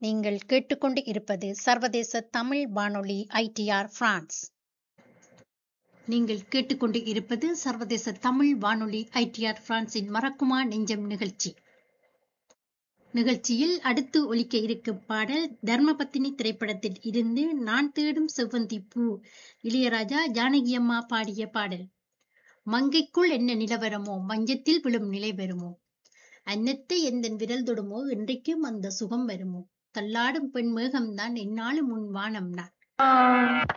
நீங்கள் கேட்டுக்கொண்டு இருப்பது சர்வதேச தமிழ் வானொலி ஐடிஆர் பிரான்ஸ் நீங்கள் கேட்டுக்கொண்டு இருப்பது சர்வதேச தமிழ் வானொலி ஐடிஆர் பிரான்சின் மறக்குமா நெஞ்சம் நிகழ்ச்சி நிகழ்ச்சியில் அடுத்து ஒலிக்க இருக்கும் பாடல் தர்மபத்தினி திரைப்படத்தில் இருந்து நான் தேடும் செவ்வந்தி பூ இளையராஜா ஜானகி அம்மா பாடிய பாடல் மங்கைக்குள் என்ன நிலவரமோ மஞ்சத்தில் விழும் நிலை வருமோ அன்னத்தை எந்த விரல் தொடுமோ இன்றைக்கும் அந்த சுகம் வருமோ தள்ளாடும் பெண் மேகம்தான் என்னாலும் உன் வானம் நான்